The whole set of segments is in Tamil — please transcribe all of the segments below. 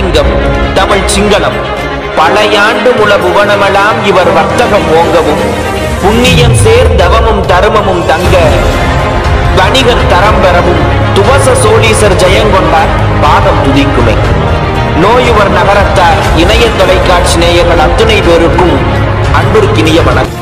கலிங்கம் தமிழ் சிங்களம் பழையாண்டு முள புவனமெல்லாம் இவர் வர்த்தகம் ஓங்கவும் புண்ணியம் சேர் தவமும் தருமமும் தங்க வணிகர் தரம் பெறவும் துவச சோழீசர் ஜெயங்கொண்டார் பாதம் துதிக்குமே நோயுவர் நகரத்தார் இணைய தொலைக்காட்சி நேயர்கள் அத்துணை பேருக்கும் அன்பிற்கினிய வணக்கம்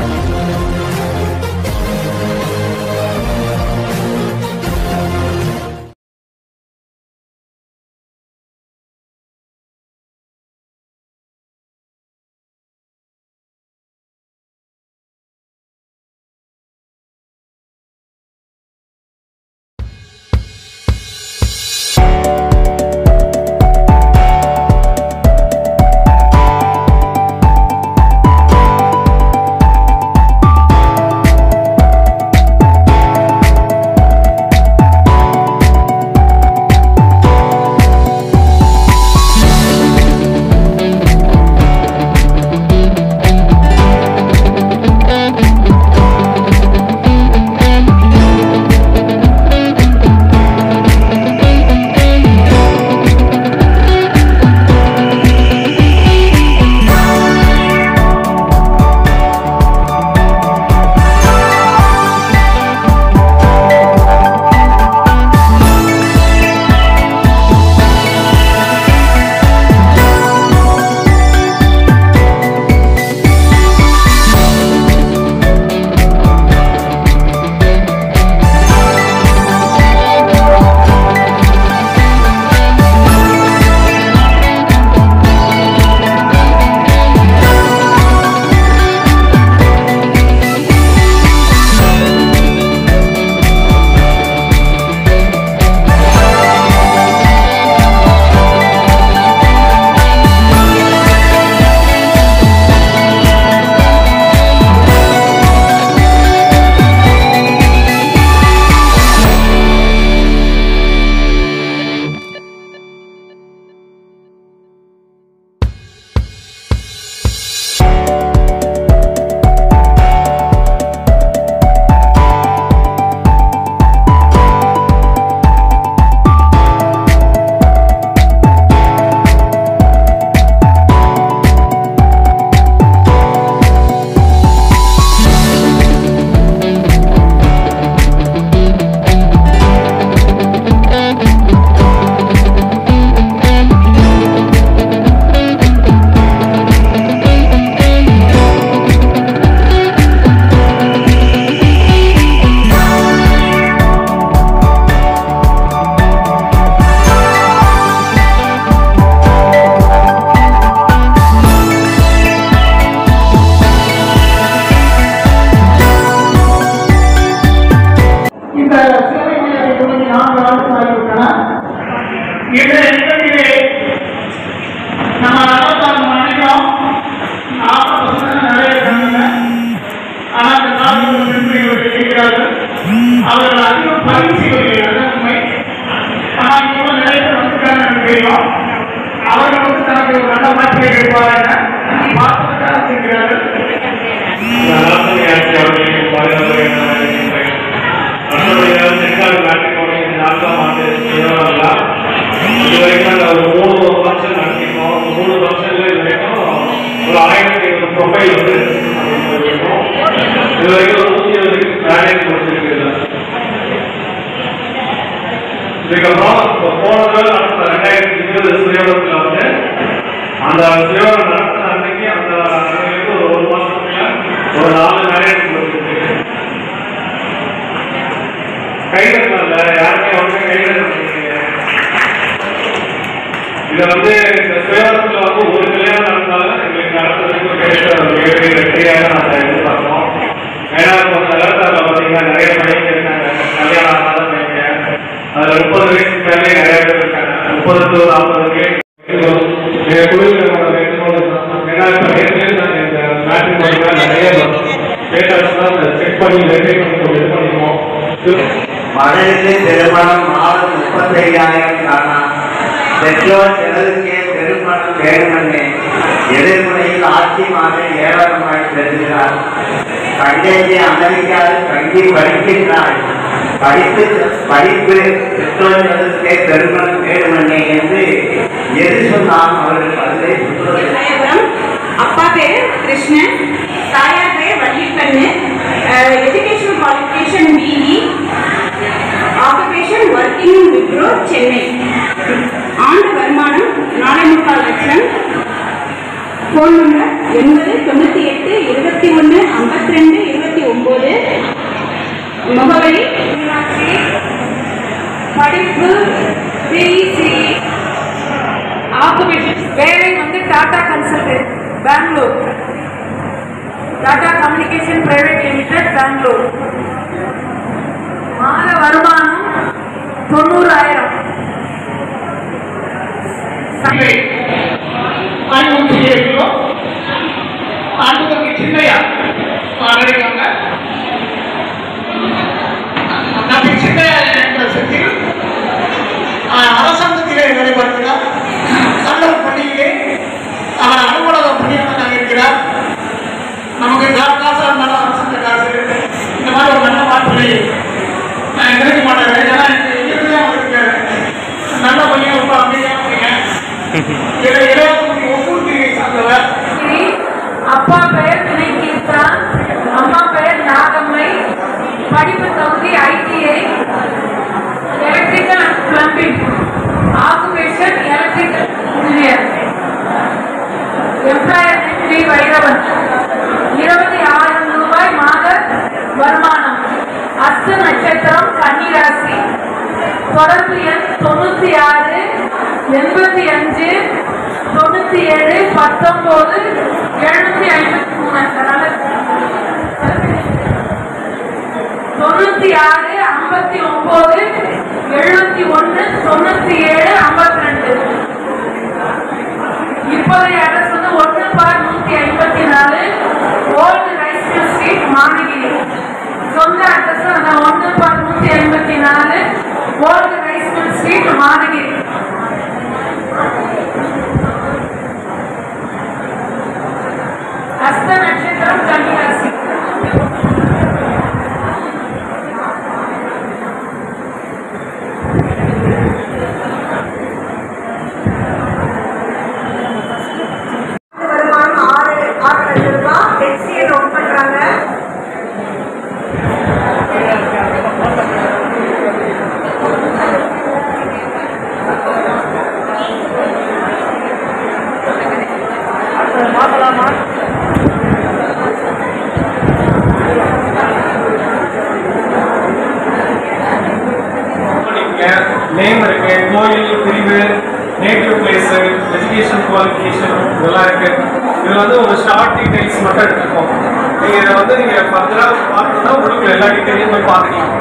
இந்த சேவை மையத்தை தொடங்கி நான்கு ஆண்டுகள் ஆகிவிட்டன இன்றைய நிகழ்ச்சியிலே நம்ம நடத்தாங்க நினைக்கிறோம் நாற்பது பர்சன்ட் நிறைய இருக்காங்க ஆனால் இந்த காலத்தில் பெண்கள் இருக்கிறார்கள் அவர்கள் அதிகம் பதிவு செய்வதில்லை அதான் உண்மை ஆனால் இப்போ நிறைய பேர் வந்துட்டாங்க எனக்கு தெரியும் அவர்கள் வந்து தனக்கு ஒரு நல்ல வாய்ப்பை எடுப்பார்கள் பார்ப்பதற்காக இருக்கிறார்கள் இதுக்கப்புறம் இப்போ போன தடவை நடந்த ரெண்டாயிரத்தி இருபது சுயவரத்தில் வந்து அந்த சுயவரம் நடத்தின அன்னைக்கு அந்த அன்னைக்கு ஒரு ஒரு மாசத்துக்குள்ள ஒரு நாலு மேரேஜ் கொடுத்துருக்கு கைதட்டல யாருமே வந்து கைதட்ட இதை வந்து இந்த சுயவரத்தில் வந்து ஒரு கல்யாணம் நடந்தாலும் எங்களுக்கு நடத்துறதுக்கு கிடைச்ச ஒரு மிகப்பெரிய வெற்றியாக நாங்கள் எதிர்பார்க்கிறோம் ஏன்னா இப்போ நிலத்தாரில் பார்த்தீங்கன்னா நிறைய பையங்க இருக்காங்க கல்யாணம் ஆகாத பையங்க அதில் முப்பது வயசுக்கு மேலே நிறைய பேர் இருக்காங்க முப்பது டு நாற்பது பேர் எங்கள் குழுவினரோட வேண்டுகோள் தான். ஏன்னா இப்போ ஏற்கனவே நாங்கள் இந்த மேட்ரிமோனியில் நிறைய டேட்டாஸ்லாம் செக் பண்ணி வெரிஃபை பண்ணி இது பண்ணிக்குவோம் மகளிருக்கு திருமணம் மாதம் முப்பத்தையாயிரம் காணாம் பெற்றோர் சிலருக்கே திருமணம் வேண்டுமென்னே எதிர்முனையில் ஆட்சி மகள் ஏராளமாய் பெறுகிறார் கண்டேஜி அமெரிக்காவில் தங்கி படிக்கின்றாள் படிப்பு படிப்பு பெற்றோர்களுக்கே பெருமன் வேணுமண்ணே என்று எது சொன்னாலும் அவர்கள் பதிலை சொல்வதில்லை ராயபுரம் அப்பா பேரு கிருஷ்ணன் தாயார் பேர் Vallikannu education qualification BE occupation working Wipro Chennai ஆண்டு வருமானம் நாலே முக்கால் லட்சம் ஃபோன் நம்பர் எண்பது தொண்ணூற்றி எட்டு இருபத்தி ஒன்று ஐம்பத்தி ரெண்டு இருபத்தி ஒம்பது முகவரி மீனாட்சி படிப்பு பிஇசி ஆக்குபேஷன் வேலை வந்து Tata consultant Bangalore Tata communication private limited Bangalore மாத வருமானம் தொண்ணூறாயிரம் இல்லை ஐநூற்றி ஏழு கிலோ அன்புக்கு சின்னையா மாறிடுவாங்க நம்பி சின்னையா என்ற சக்தியில் அரசாங்கத்திலே வேலை பார்க்கிறார் கல்லூர் பள்ளியிலே அவர் அலுவலக பணியாளராக இருக்கிறார் நமக்கு கா- காசா இருந்தாலும் அரசாங்க காசு இந்த மாதிரி ஒரு நல்ல வாய்ப்புகளை நான் கிடைக்க மாட்டேன் ஏன்னா எனக்கு இயற்கையாக அவருக்கு நல்ல பையன் ரொம்ப அமைதியான பையன் இதை இளையராஜா ஒவ்வொரு பிரிவை சார்ந்தவர் அப்பா பெயர் துணை கீர்த்தா அம்மா பெயர் நாகம்மை படிப்பு தகுதி ITI electrical and plumbing occupation electrical engineer employer Shri Vairavan இருபத்தி ஆயிரம் ரூபாய் மாத வருமானம் அஸ்த நட்சத்திரம் கன்னிராசி தொடர்பு எண் தொண்ணூத்தி ஆறு எண்பத்தி அஞ்சு தொண்ணூத்தி ஏழு பத்தொன்பது எழுநூத்தி ஐம்பத்தி மூணு அதனால தொண்ணூத்தி ஆறு ஐம்பத்தி ஒன்பது எழுபத்தி ஒன்று தொண்ணூத்தி ஏழு ஐம்பத்தி ரெண்டு இப்போதைய அட்ரஸ் வந்து ஒன்று பார் நூத்தி ஐம்பத்தி நாலு old rice mill street Managiri சொந்த அட்ரஸ் அந்த ஒன்று பார் நூத்தி ஐம்பத்தி நாலு old rice mill street Managiri ஹஸ்த நட்சத்திரம் கன்னிராசி வருமானம் ஆறு ஆறு லட்சம் ரூபாய் ஹெச்சிஏ நோட் பண்றாங்க நேம் இருக்கு கோயில் பிரிவு நேட்டிவ் பிளேஸ் எஜுகேஷன் குவாலிஃபிகேஷன் இதெல்லாம் இருக்கு இது வந்து ஒரு ஷார்ட் டீடைல்ஸ் மட்டும் எடுத்துக்கோம் நீங்க இதை வந்து நீங்க ஃபர்தரா பார்க்கணும்னா உங்களுக்கு எல்லா டீடைலையும் போய் பார்த்துக்கலாம்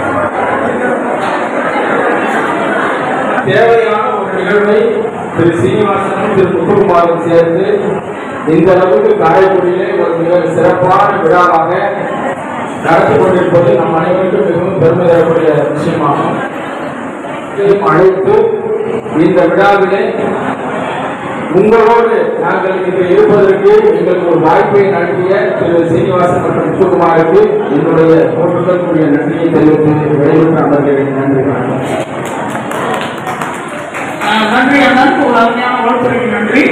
தேவையான ஒரு நிகழ்வை திரு சீனிவாசனும் திரு முத்துக்குமாரும் சேர்ந்து இந்த அளவுக்கு காரைக்குடியிலே ஒரு மிக சிறப்பான விழாவாக நடத்தி கொண்டிருப்பது நம் அனைவருக்கும் மிகவும் பெருமை தரக்கூடிய விஷயமாகும் இதையும் அழைத்து இந்த விழாவிலே உங்களோடு நாங்கள் இங்கு இருப்பதற்கு எங்களுக்கு ஒரு வாய்ப்பை நல்கிய திரு சீனிவாசன் மற்றும் முத்துக்குமாருக்கு என்னுடைய போட்டுதல் கூடிய நன்றியை தெரிவித்து விடைபெற்று அமர்கிறேன் நன்றி வணக்கம் ஆஹ் நன்றி அண்ணன் ஒரு அருமையான வாழ்த்துறைக்கு நன்றி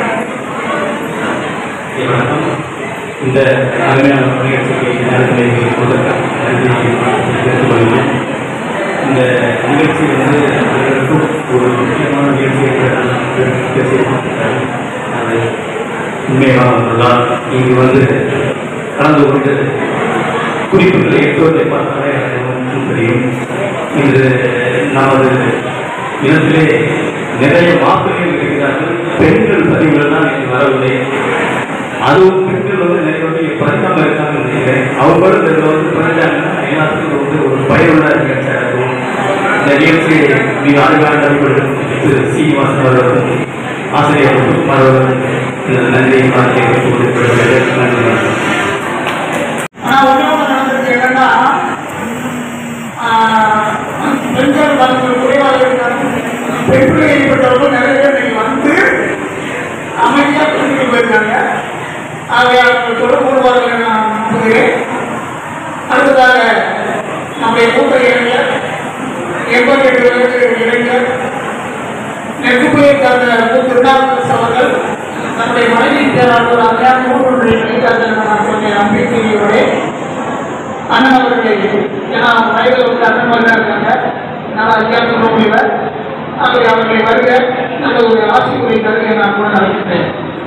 வணக்கம் இந்த அருமையான நிகழ்ச்சிக்கு நேரத்தில் கொடுத்த நன்றியை தெரிவித்துக் கொள்கிறேன் இந்த நிகழ்ச்சி வந்து அனைவருக்கும் ஒரு முக்கியமான நிகழ்ச்சியை பேசியிருக்கோம் அது உண்மையான ஒன்றுதான் இங்கு வந்து கலந்து கொண்டு குறிப்புகளை எட்டுவதை பார்த்தாலே எனக்கு ஒன்றும் தெரியும் இன்று நமது இனத்திலே நிறைய மாப்பிள்ளைகள் இருக்கிறார்கள் பெண்கள் பதிவுகள் தான் எனக்கு வரவில்லை அதுவும் பெண்கள் வந்து நிறைய வந்து பிறக்காம இருக்காங்கன்னு நினைக்கிறேன் அவங்களும் இதில் வந்து பிறந்தாங்கன்னா எல்லாத்துக்கும் வந்து ஒரு பயனுள்ள நிகழ்ச்சியாக இருக்கும் இந்த நிகழ்ச்சியை மிக அழகாக நடைபெறும் திரு சீனிவாசன் அவர்களும் ஆசிரியர் குமார் அவர்களும் இந்த நன்றியை பார்த்து நன்றி வணக்கம் ஆனா ஒண்ணே ஒண்ணு நடந்திருக்கு என்னன்னா ஆஹ் பெண்கள் வளர்ந்து குறைவாக இருக்காங்க பெண்கள் ஈடுபட்டவர்கள் நிறைய பேர் இன்னைக்கு வந்து அமைதியா புரிஞ்சு போயிருக்காங்க ஆகவே அவர்கள் தொடர்பு கொள்வார்கள் என நான் நம்புகிறேன் அடுத்ததாக நம்முடைய கூட்ட எண்பத்தி எட்டு வயது இளைஞர் நெருப்புயை சார்ந்த மு. திருநாவுக்கரசு அவர்கள் தன்னுடைய மனைவி பேராளராக மூன்று நிலைக்காக அம்பேத்கரியோட அண்ணன் அவர்களை ஏன்னா அவங்க வயதில் வந்து அண்ணன் மாதிரி தான் இருக்காங்க என்னால் ஐயா சொல்ல முடியல ஆகவே அவர்களை வருக நல்ல ஒரு ஆசிரியரை தருக நான் கூட அழைக்கின்றேன்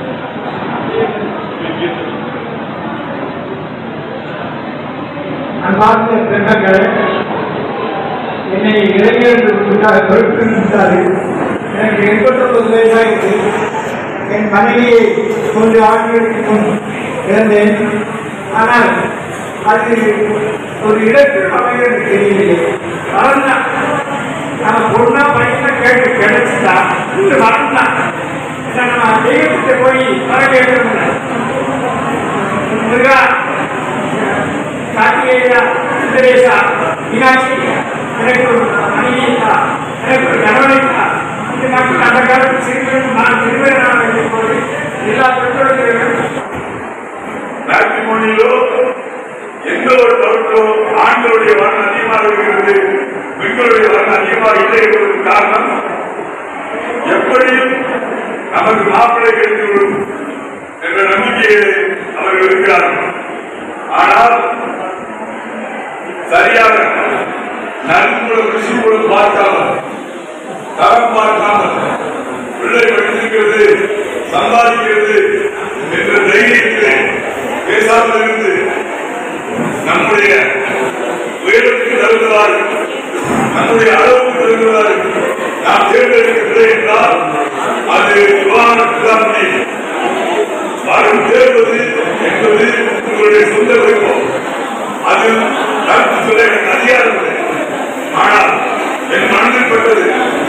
அன்பார்ந்த பெண்களே என்னை இளைஞர் என்று விட்டார் விட்டாரு எனக்கு எண்பத்தொன்பது வயதாயிற்று என் மனைவியை மூன்று ஆண்டுகளுக்கு முன் இழந்தேன் ஆனால் அது ஒரு இடத்தில் அமைய எனக்கு தெரியவில்லை வளர்ந்தான் நம்ம பொண்ணா பையனா கேட்டு கிடைச்சிட்டா இது வளர்ந்தான் ஏன்னா நம்ம தெய்வத்தை போய் வர கேட்கணும்ல முருகா கார்த்திகேயா சுந்தரேசா மீனாட்சி எனக்கு ஒரு மனைவியா எனக்கு ஒரு கணவனையா இது மட்டும் அந்த காலத்தில் சிறுவன் நான் சிறுவனாக இருக்கும்போது எல்லா பெற்றோர்களும் மேட்ரிமோனியிலோ எந்த ஒரு தவிர்த்தோ ஆண்களுடைய வர்ணம் அதிகமாக இருக்கிறது பெண்களுடைய வர்ணம் அதிகமாக இல்லை என்பதற்கு காரணம் எப்படியும் நமக்கு மாப்பிள்ளை கிடைத்துவிடும் என்ற நம்பிக்கையில் அவர்கள் இருக்கிறார்கள் ஆனால் சரியாக நன்குலம் ரிஷிகுலம் பார்க்காமல் தரம் பார்க்காமல் பிள்ளை படித்திருக்கிறது சம்பாதிக்கிறது என்ற தைரியத்தில் பேசாமல் இருந்து நம்முடைய உயரத்துக்கு தருகிறார் நம்முடைய அளவுக்கு தருகிறார் நாம் தேர்ந்தெடுக்கவில்லை என்றால் அது விவாதத்துக்கு தான் முடியும் வரும் தேர்வது என்பது உங்களுடைய சொந்த விருப்பம் அது கருத்து சொல்ல எனக்கு அதிகாரம் இல்லை ஆனால் என் மனதில் பட்டது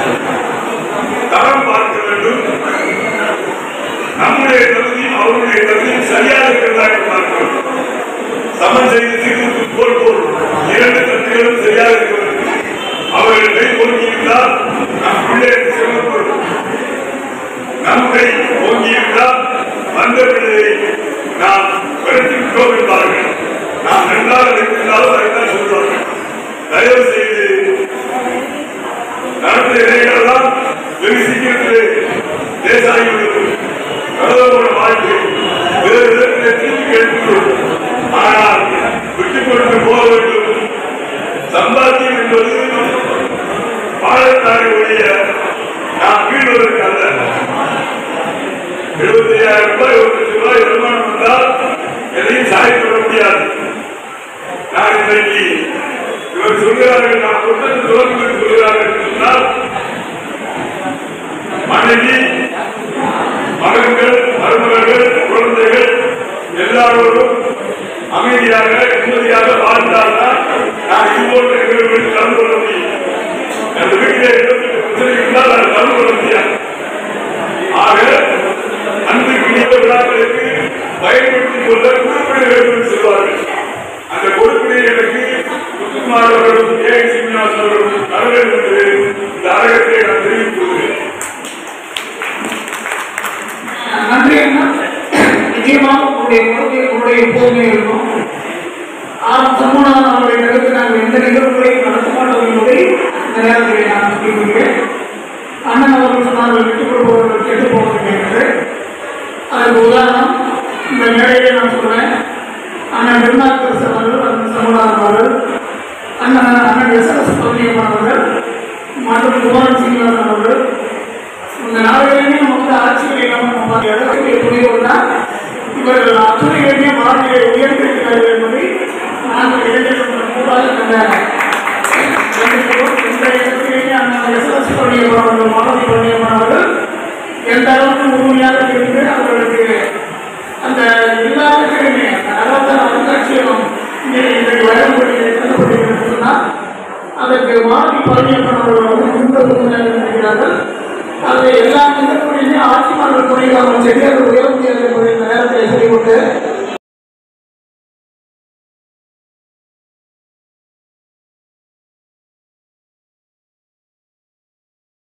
தரம் பார்க்க வேண்டும் நம்முடைய தகுதியும் அவருடைய தகுதியும் சரியாக இருக்கிறதா என்று பார்க்க வேண்டும் சமன் செய்து தீர்வுக்கு போல் போல் இரண்டு தட்டுகளும் சரியாக இருக்க வேண்டும் அவர்கள் கை ஓங்கியிருந்தால் நம் பிள்ளை சிரமப்படும் நம் கை ஓங்கியிருந்தால் வந்த பிள்ளையை நாம் பெருத்திருக்கிறோம் என்பார்கள் நாம் நன்றாக வைத்திருந்தாலும் அதைத்தான் சொல்வார்கள் தயவு செய்து நடந்த இடைகளெல்லாம் வெகு சீக்கிரத்திலே தேசாயிகளுக்கு கடவுளோட வாழ்க்கை வேறு விதத்திலே திருப்பி கேட்கிறோம் ஆனால் விட்டுக் கொடுத்து போக வேண்டும் சம்பாத்தியம் என்பது பாடத்தாரை ஒழிய நாம் வீழ்வதற்கு அல்ல எழுபத்தி ஐயாயிரம் ரூபாய் ஒரு லட்சம் ரூபாய் வருமானம் வந்தால் எதையும் சாதித்து விட முடியாது நான் இன்றைக்கு இவர் சொல்கிறார்கள் நான் சொன்னது துவக்கம் சொல்கிறார்கள் என்று சொன்னால் மனைவி மகன்கள் மருமகர்கள் குழந்தைகள் எல்லாரோடும் அமைதியாக நிம்மதியாக வாழ்ந்தால்தான் நான் இது போன்ற நிகழ்வுகளில் கலந்து கொள்ள முடியும் அந்த வீட்டிலே இருபத்தெட்டு பிரச்சனை இருந்தால் அதை கலந்து கொள்ள முடியாது ஆக அன்றைக்கு நீண்ட விழாக்களுக்கு பயன்படுத்திக் கொள்ள குறிப்பிட வேண்டும் என்று சொல்வார்கள் அந்த கொடுப்பினை எனக்கு முத்துக்குமார் அவர்களும் ஏ சீனிவாசன் அவர்களும் தர வேண்டும் என்று இந்த அரங்கத்தை நான் தெரிவித்துக் கொள்கிறேன் நன்றி அண்ணா நிச்சயமாக உங்களுடைய குழந்தை உங்களுடைய எப்போதுமே இருக்கும் ஆம் சண்முகநாதன் அவருடைய கருத்து நாங்கள் எந்த நிகழ்வுகளையும் நடத்த மாட்டோம் என்பதை இந்த நேரத்தில் நான் சொல்லிக்கொள்கிறேன் அண்ணன் அவர்கள் சொன்னார்கள் விட்டுக் கொடுப்பவர்கள் கெட்டு போவதில்லை என்று அதற்கு உதாரணம் இந்த மேடையிலே நான் சொல்றேன் அண்ணன் திருநாக்கரசு அவர்கள் அண்ணன் சண்முகநாதன் அவர்கள் அண்ணன் அண்ணன் எஸ் எஸ் பழனியம்மன் அவர்கள் மற்றும் குமாரன் சீனிவாசன் அவர்கள் இந்த நாடுகளிலே நம்ம வந்து ஆட்சியில் இல்லாமல் நம்ம பார்த்த இடத்துக்கு புரியும்னா இவர்கள் அத்துறைகளிலே வாழ்க்கையை உயர்ந்திருக்கிறார்கள் என்பதை நாங்கள் இளைஞர்கள் கூடாது கண்ட இந்த இடத்திலேயே அந்த எஸ்எஸ் பண்ணியம்மன் அவர்கள் மாணவி பண்ணியம்மன் அவர்கள் எந்த அளவுக்கு உண்மையாக இருந்து அவர்களுக்கு அந்த எல்லாருக்குமே அறுபத்தாறு அருங்காட்சியகம் இங்கே இன்றைக்கு வழங்கப்பட்டு எழுதப்பட்டிருக்கிறது சொன்னால் அதற்கு மாணவி பழனியப்பன் அவர்கள் வந்து முன்பு உறுப்பினராக இருக்கிறார்கள் அதில் எல்லா நிகழ்வுகளிலுமே ஆட்சிமார்கள் துணையில் அவர் செடியாக உயர முடியாது என்பதை இந்த நேரத்தில் சொல்லிக்கொண்டு